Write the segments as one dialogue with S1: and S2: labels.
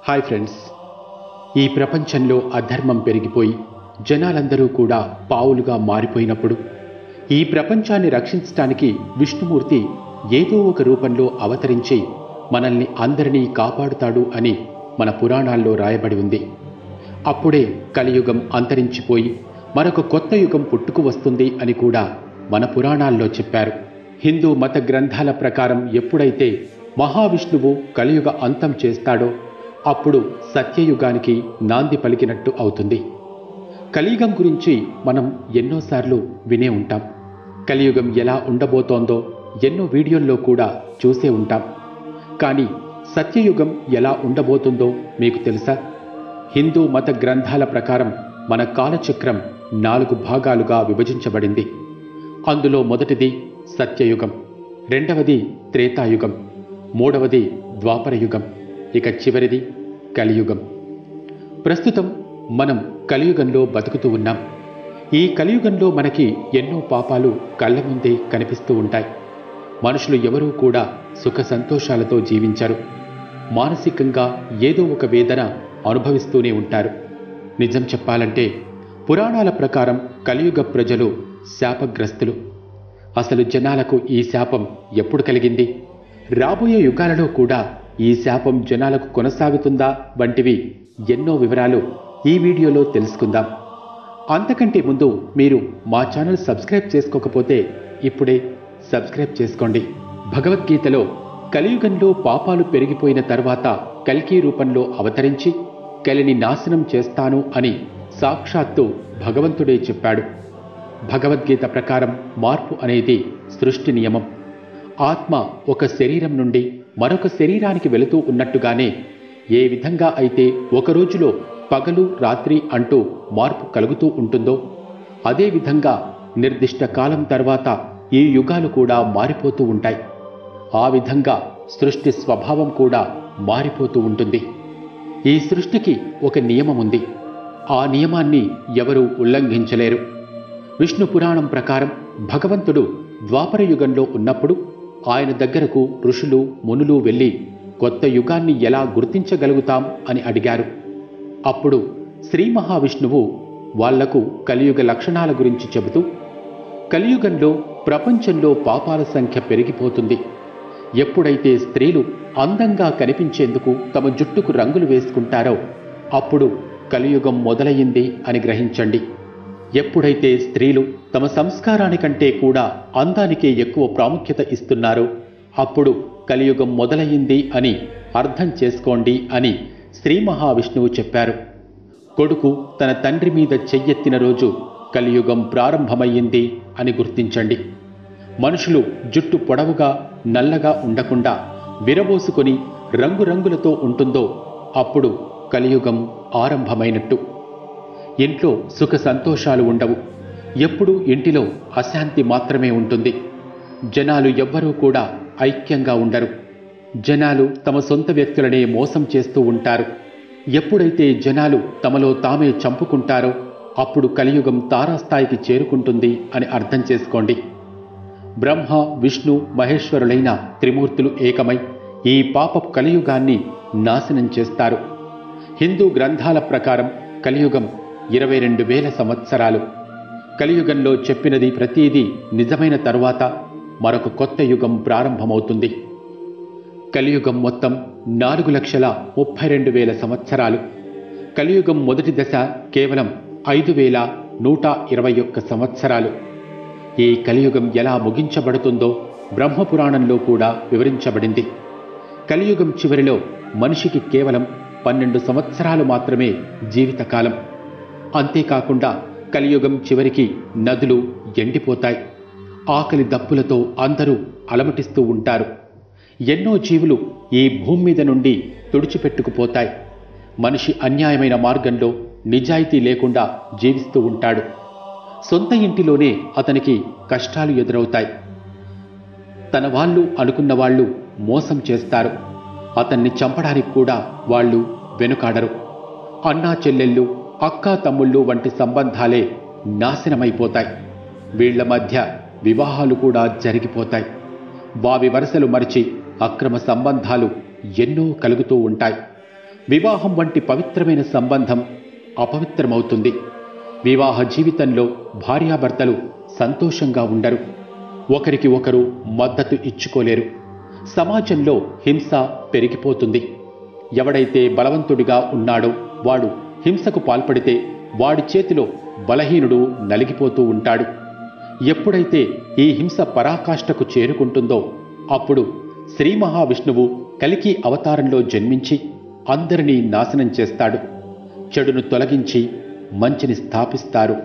S1: hi friends ఈ ప్రపంచంలో అధర్మం పెరిగిపోయి జనాలందరూ కూడా పావులుగా మారిపోయినప్పుడు ఈ ప్రపంచాన్ని రక్షించటానికి విష్ణుమూర్తి ఏదో ఒక రూపంలో అవతరించి మనల్ని అందరినీ కాపాడుతాడు అని మన పురాణాల్లో రాయబడి ఉంది అప్పుడే కలియుగం అంతరించిపోయి మరొక కొత్త యుగం పుట్టుకు వస్తుంది అని కూడా మన పురాణాల్లో చెప్పారు హిందూ మత గ్రంథాల ప్రకారం ఎప్పుడైతే మహావిష్ణువు కలియుగ అంతం చేస్తాడో అప్పుడు సత్యయుగానికి నాంది పలికినట్టు అవుతుంది కలియుగం గురించి మనం ఎన్నోసార్లు వినే ఉంటాం కలియుగం ఎలా ఉండబోతోందో ఎన్నో వీడియోల్లో కూడా చూసే ఉంటాం కానీ సత్యయుగం ఎలా ఉండబోతుందో మీకు తెలుసా హిందూ మత గ్రంథాల ప్రకారం మన కాలచక్రం నాలుగు భాగాలుగా విభజించబడింది అందులో మొదటిది సత్యయుగం రెండవది త్రేతాయుగం మూడవది ద్వాపరయుగం ఇక చివరిది కలియుగం ప్రస్తుతం మనం కలియుగంలో బతుకుతూ ఉన్నాం ఈ కలియుగంలో మనకి ఎన్నో పాపాలు కళ్ళ ముందే కనిపిస్తూ ఉంటాయి మనుషులు ఎవరూ కూడా సుఖ సంతోషాలతో జీవించరు మానసికంగా ఏదో ఒక వేదన అనుభవిస్తూనే ఉంటారు నిజం చెప్పాలంటే పురాణాల ప్రకారం కలియుగ ప్రజలు శాపగ్రస్తులు అసలు జనాలకు ఈ శాపం ఎప్పుడు కలిగింది రాబోయే యుగాలలో కూడా ఈ శాపం జనాలకు కొనసాగుతుందా వంటివి ఎన్నో వివరాలు ఈ వీడియోలో తెలుసుకుందాం అంతకంటే ముందు మీరు మా ఛానల్ సబ్స్క్రైబ్ చేసుకోకపోతే ఇప్పుడే సబ్స్క్రైబ్ చేసుకోండి భగవద్గీతలో కలియుగంలో పాపాలు పెరిగిపోయిన తర్వాత కల్కి రూపంలో అవతరించి కలిని నాశనం చేస్తాను అని సాక్షాత్తు భగవంతుడే చెప్పాడు భగవద్గీత ప్రకారం మార్పు అనేది సృష్టి నియమం ఆత్మ ఒక శరీరం నుండి మరొక శరీరానికి వెళుతూ ఉన్నట్టుగానే ఏ విధంగా అయితే ఒక రోజులో పగలు రాత్రి అంటూ మార్పు కలుగుతూ ఉంటుందో అదే విధంగా నిర్దిష్ట కాలం తర్వాత ఈ యుగాలు కూడా మారిపోతూ ఉంటాయి ఆ విధంగా సృష్టి స్వభావం కూడా మారిపోతూ ఉంటుంది ఈ సృష్టికి ఒక నియమం ఉంది ఆ నియమాన్ని ఎవరూ ఉల్లంఘించలేరు విష్ణు పురాణం ప్రకారం భగవంతుడు ద్వాపర యుగంలో ఉన్నప్పుడు ఆయన దగ్గరకు ఋషులు మునులు వెళ్ళి కొత్త యుగాన్ని ఎలా గుర్తించగలుగుతాం అని అడిగారు అప్పుడు శ్రీ మహావిష్ణువు వాళ్లకు కలియుగ లక్షణాల గురించి చెబుతూ కలియుగంలో ప్రపంచంలో పాపాల సంఖ్య పెరిగిపోతుంది ఎప్పుడైతే స్త్రీలు అందంగా కనిపించేందుకు తమ జుట్టుకు రంగులు వేసుకుంటారో అప్పుడు కలియుగం మొదలయ్యింది అని గ్రహించండి ఎప్పుడైతే స్త్రీలు తమ సంస్కారానికంటే కూడా అందానికే ఎక్కువ ప్రాముఖ్యత ఇస్తున్నారో అప్పుడు కలియుగం మొదలయ్యింది అని అర్థం చేసుకోండి అని శ్రీ మహావిష్ణువు చెప్పారు కొడుకు తన తండ్రి మీద చెయ్యెత్తిన రోజు కలియుగం ప్రారంభమయ్యింది అని గుర్తించండి మనుషులు జుట్టు పొడవుగా నల్లగా ఉండకుండా విరబోసుకొని రంగురంగులతో ఉంటుందో అప్పుడు కలియుగం ఆరంభమైనట్టు ఇంట్లో సుఖ సంతోషాలు ఉండవు ఎప్పుడూ ఇంటిలో అశాంతి మాత్రమే ఉంటుంది జనాలు ఎవ్వరూ కూడా ఐక్యంగా ఉండరు జనాలు తమ సొంత వ్యక్తులనే మోసం చేస్తూ ఉంటారు ఎప్పుడైతే జనాలు తమలో తామే చంపుకుంటారో అప్పుడు కలియుగం తారాస్థాయికి చేరుకుంటుంది అని అర్థం చేసుకోండి బ్రహ్మ విష్ణు మహేశ్వరులైన త్రిమూర్తులు ఏకమై ఈ పాప కలియుగాన్ని నాశనం చేస్తారు హిందూ గ్రంథాల ప్రకారం కలియుగం ఇరవై రెండు వేల సంవత్సరాలు కలియుగంలో చెప్పినది ప్రతీదీ నిజమైన తరువాత మరొక కొత్త యుగం ప్రారంభమవుతుంది కలియుగం మొత్తం నాలుగు లక్షల ముప్పై రెండు వేల సంవత్సరాలు కలియుగం మొదటి దశ కేవలం ఐదు వేల నూట ఇరవై ఒక్క సంవత్సరాలు ఈ కలియుగం ఎలా ముగించబడుతుందో బ్రహ్మపురాణంలో కూడా వివరించబడింది కలియుగం చివరిలో మనిషికి కేవలం పన్నెండు సంవత్సరాలు మాత్రమే జీవితకాలం అంతేకాకుండా కలియుగం చివరికి నదులు ఎండిపోతాయి ఆకలి దప్పులతో అందరూ అలమటిస్తూ ఉంటారు ఎన్నో జీవులు ఈ భూమి మీద నుండి తుడిచిపెట్టుకుపోతాయి మనిషి అన్యాయమైన మార్గంలో నిజాయితీ లేకుండా జీవిస్తూ ఉంటాడు సొంత ఇంటిలోనే అతనికి కష్టాలు ఎదురవుతాయి తన వాళ్ళు అనుకున్న వాళ్ళు మోసం చేస్తారు అతన్ని చంపడానికి కూడా వాళ్ళు వెనుకాడరు అన్నా చెల్లెళ్ళు అక్కా తమ్ముళ్ళు వంటి సంబంధాలే నాశనమైపోతాయి వీళ్ల మధ్య వివాహాలు కూడా జరిగిపోతాయి వావి వరుసలు మరిచి అక్రమ సంబంధాలు ఎన్నో కలుగుతూ ఉంటాయి వివాహం వంటి పవిత్రమైన సంబంధం అపవిత్రమవుతుంది వివాహ జీవితంలో భార్యాభర్తలు సంతోషంగా ఉండరు ఒకరికి ఒకరు మద్దతు ఇచ్చుకోలేరు సమాజంలో హింస పెరిగిపోతుంది ఎవడైతే బలవంతుడిగా ఉన్నాడో వాడు హింసకు పాల్పడితే వాడి చేతిలో బలహీనుడు నలిగిపోతూ ఉంటాడు ఎప్పుడైతే ఈ హింస పరాకాష్ఠకు చేరుకుంటుందో అప్పుడు శ్రీ మహావిష్ణువు కలికి అవతారంలో జన్మించి అందరినీ నాశనం చేస్తాడు చెడును తొలగించి మంచిని స్థాపిస్తారు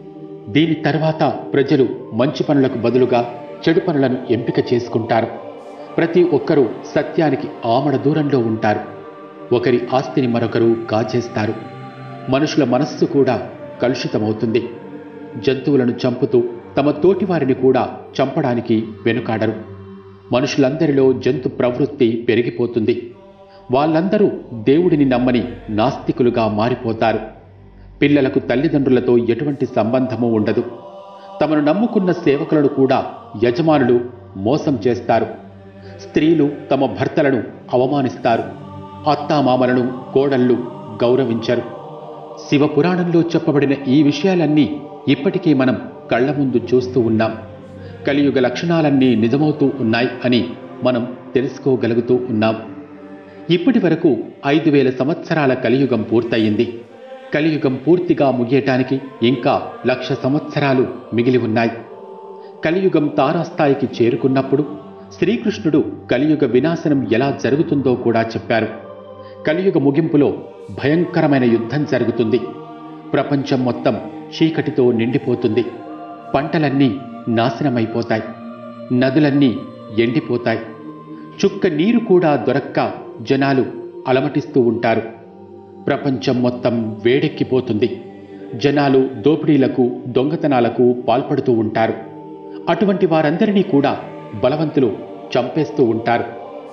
S1: దీని తర్వాత ప్రజలు మంచి పనులకు బదులుగా చెడు పనులను ఎంపిక చేసుకుంటారు ప్రతి ఒక్కరూ సత్యానికి ఆమడ దూరంలో ఉంటారు ఒకరి ఆస్తిని మరొకరు కాజేస్తారు మనుషుల మనస్సు కూడా కలుషితమవుతుంది జంతువులను చంపుతూ తమ తోటివారిని కూడా చంపడానికి వెనుకాడరు మనుషులందరిలో జంతు ప్రవృత్తి పెరిగిపోతుంది వాళ్ళందరూ దేవుడిని నమ్మని నాస్తికులుగా మారిపోతారు పిల్లలకు తల్లిదండ్రులతో ఎటువంటి సంబంధము ఉండదు తమను నమ్ముకున్న సేవకులను కూడా యజమానులు మోసం చేస్తారు స్త్రీలు తమ భర్తలను అవమానిస్తారు అత్తామామలను కోడళ్ళు గౌరవించరు శివపురాణంలో చెప్పబడిన ఈ విషయాలన్నీ ఇప్పటికీ మనం కళ్ల ముందు చూస్తూ ఉన్నాం కలియుగ లక్షణాలన్నీ నిజమవుతూ ఉన్నాయి అని మనం తెలుసుకోగలుగుతూ ఉన్నాం ఇప్పటి వరకు ఐదు వేల సంవత్సరాల కలియుగం పూర్తయింది కలియుగం పూర్తిగా ముగియటానికి ఇంకా లక్ష సంవత్సరాలు మిగిలి ఉన్నాయి కలియుగం తారాస్థాయికి చేరుకున్నప్పుడు శ్రీకృష్ణుడు కలియుగ వినాశనం ఎలా జరుగుతుందో కూడా చెప్పారు కలియుగ ముగింపులో భయంకరమైన యుద్ధం జరుగుతుంది ప్రపంచం మొత్తం చీకటితో నిండిపోతుంది పంటలన్నీ నాశనమైపోతాయి నదులన్నీ ఎండిపోతాయి చుక్క నీరు కూడా దొరక్క జనాలు అలమటిస్తూ ఉంటారు ప్రపంచం మొత్తం వేడెక్కిపోతుంది జనాలు దోపిడీలకు దొంగతనాలకు పాల్పడుతూ ఉంటారు అటువంటి వారందరినీ కూడా బలవంతులు చంపేస్తూ ఉంటారు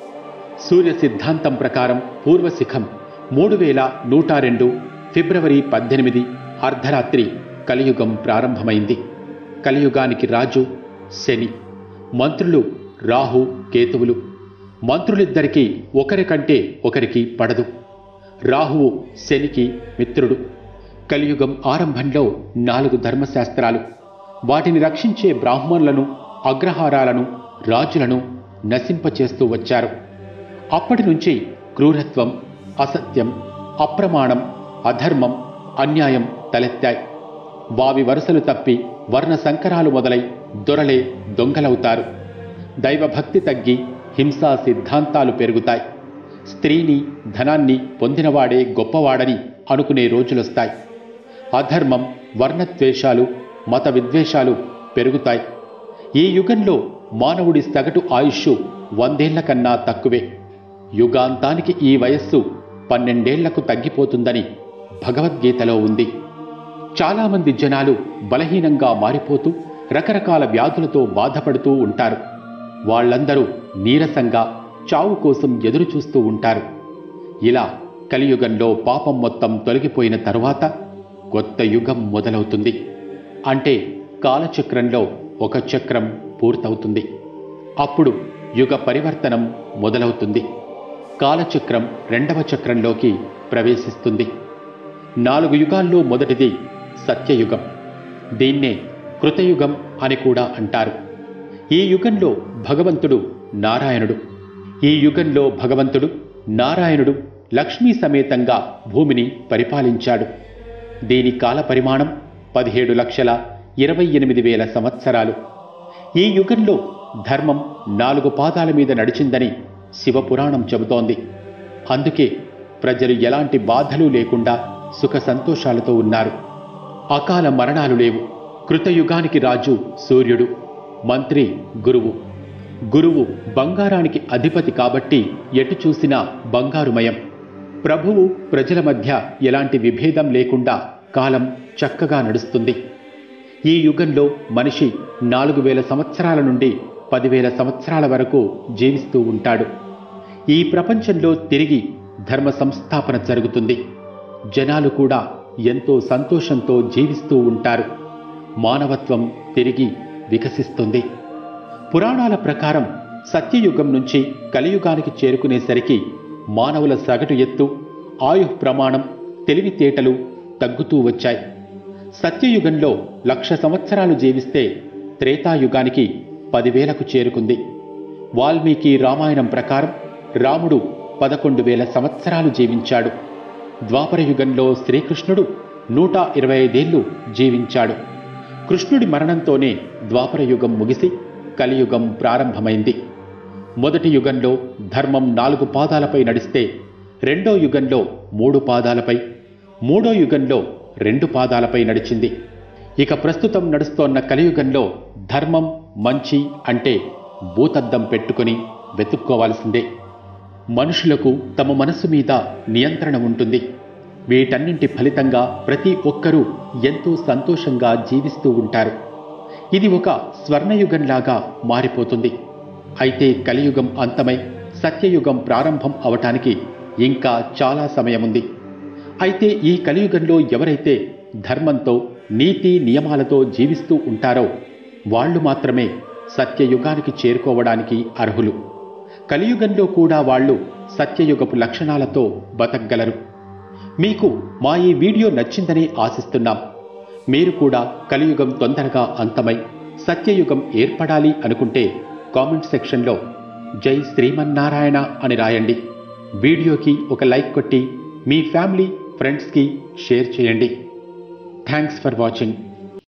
S1: సూర్య సిద్ధాంతం ప్రకారం పూర్వశిఖం మూడు వేల నూట రెండు ఫిబ్రవరి పద్దెనిమిది అర్ధరాత్రి కలియుగం ప్రారంభమైంది కలియుగానికి రాజు శని మంత్రులు రాహు కేతువులు మంత్రులిద్దరికీ ఒకరికంటే ఒకరికి పడదు రాహువు శనికి మిత్రుడు కలియుగం ఆరంభంలో నాలుగు ధర్మశాస్త్రాలు వాటిని రక్షించే బ్రాహ్మణులను అగ్రహారాలను రాజులను నశింపచేస్తూ వచ్చారు అప్పటి నుంచి క్రూరత్వం అసత్యం అప్రమాణం అధర్మం అన్యాయం తలెత్తాయి వావి వరుసలు తప్పి వర్ణ సంకరాలు మొదలై దొరలే దొంగలవుతారు దైవభక్తి తగ్గి హింసా సిద్ధాంతాలు పెరుగుతాయి స్త్రీని ధనాన్ని పొందినవాడే గొప్పవాడని అనుకునే రోజులొస్తాయి అధర్మం వర్ణద్వేషాలు మత విద్వేషాలు పెరుగుతాయి ఈ యుగంలో మానవుడి సగటు ఆయుష్ వందేళ్ల కన్నా తక్కువే యుగాంతానికి ఈ వయస్సు పన్నెండేళ్లకు తగ్గిపోతుందని భగవద్గీతలో ఉంది చాలామంది జనాలు బలహీనంగా మారిపోతూ రకరకాల వ్యాధులతో బాధపడుతూ ఉంటారు వాళ్ళందరూ నీరసంగా చావు కోసం ఎదురు చూస్తూ ఉంటారు ఇలా కలియుగంలో పాపం మొత్తం తొలగిపోయిన తరువాత కొత్త యుగం మొదలవుతుంది అంటే కాలచక్రంలో ఒక చక్రం పూర్తవుతుంది అప్పుడు యుగ పరివర్తనం మొదలవుతుంది కాలచక్రం రెండవ చక్రంలోకి ప్రవేశిస్తుంది నాలుగు యుగాల్లో మొదటిది సత్యయుగం దీన్నే కృతయుగం అని కూడా అంటారు ఈ యుగంలో భగవంతుడు నారాయణుడు ఈ యుగంలో భగవంతుడు నారాయణుడు లక్ష్మీ సమేతంగా భూమిని పరిపాలించాడు దీని కాల పరిమాణం పదిహేడు లక్షల ఇరవై ఎనిమిది వేల సంవత్సరాలు ఈ యుగంలో ధర్మం నాలుగు పాదాల మీద నడిచిందని శివపురాణం చెబుతోంది అందుకే ప్రజలు ఎలాంటి బాధలు లేకుండా సుఖ సంతోషాలతో ఉన్నారు అకాల మరణాలు లేవు కృతయుగానికి రాజు సూర్యుడు మంత్రి గురువు గురువు బంగారానికి అధిపతి కాబట్టి ఎటు చూసినా బంగారుమయం ప్రభువు ప్రజల మధ్య ఎలాంటి విభేదం లేకుండా కాలం చక్కగా నడుస్తుంది ఈ యుగంలో మనిషి నాలుగు వేల సంవత్సరాల నుండి పదివేల సంవత్సరాల వరకు జీవిస్తూ ఉంటాడు ఈ ప్రపంచంలో తిరిగి ధర్మ సంస్థాపన జరుగుతుంది జనాలు కూడా ఎంతో సంతోషంతో జీవిస్తూ ఉంటారు మానవత్వం తిరిగి వికసిస్తుంది పురాణాల ప్రకారం సత్యయుగం నుంచి కలియుగానికి చేరుకునేసరికి మానవుల సగటు ఎత్తు ఆయుః ప్రమాణం తెలివితేటలు తగ్గుతూ వచ్చాయి సత్యయుగంలో లక్ష సంవత్సరాలు జీవిస్తే త్రేతాయుగానికి పదివేలకు చేరుకుంది వాల్మీకి రామాయణం ప్రకారం రాముడు పదకొండు వేల సంవత్సరాలు జీవించాడు ద్వాపర యుగంలో శ్రీకృష్ణుడు నూట ఇరవై ఐదేళ్లు జీవించాడు కృష్ణుడి మరణంతోనే ద్వాపర యుగం ముగిసి కలియుగం ప్రారంభమైంది మొదటి యుగంలో ధర్మం నాలుగు పాదాలపై నడిస్తే రెండో యుగంలో మూడు పాదాలపై మూడో యుగంలో రెండు పాదాలపై నడిచింది ఇక ప్రస్తుతం నడుస్తోన్న కలియుగంలో ధర్మం మంచి అంటే భూతద్దం పెట్టుకుని వెతుక్కోవాల్సిందే మనుషులకు తమ మనసు మీద నియంత్రణ ఉంటుంది వీటన్నింటి ఫలితంగా ప్రతి ఒక్కరూ ఎంతో సంతోషంగా జీవిస్తూ ఉంటారు ఇది ఒక స్వర్ణయుగంలాగా మారిపోతుంది అయితే కలియుగం అంతమై సత్యయుగం ప్రారంభం అవటానికి ఇంకా చాలా సమయముంది అయితే ఈ కలియుగంలో ఎవరైతే ధర్మంతో నీతి నియమాలతో జీవిస్తూ ఉంటారో వాళ్ళు మాత్రమే సత్యయుగానికి చేరుకోవడానికి అర్హులు కలియుగంలో కూడా వాళ్ళు సత్యయుగపు లక్షణాలతో బతకగలరు మీకు మా ఈ వీడియో నచ్చిందని ఆశిస్తున్నాం మీరు కూడా కలియుగం తొందరగా అంతమై సత్యయుగం ఏర్పడాలి అనుకుంటే కామెంట్ సెక్షన్లో జై శ్రీమన్నారాయణ అని రాయండి వీడియోకి ఒక లైక్ కొట్టి మీ ఫ్యామిలీ ఫ్రెండ్స్కి షేర్ చేయండి థ్యాంక్స్ ఫర్ వాచింగ్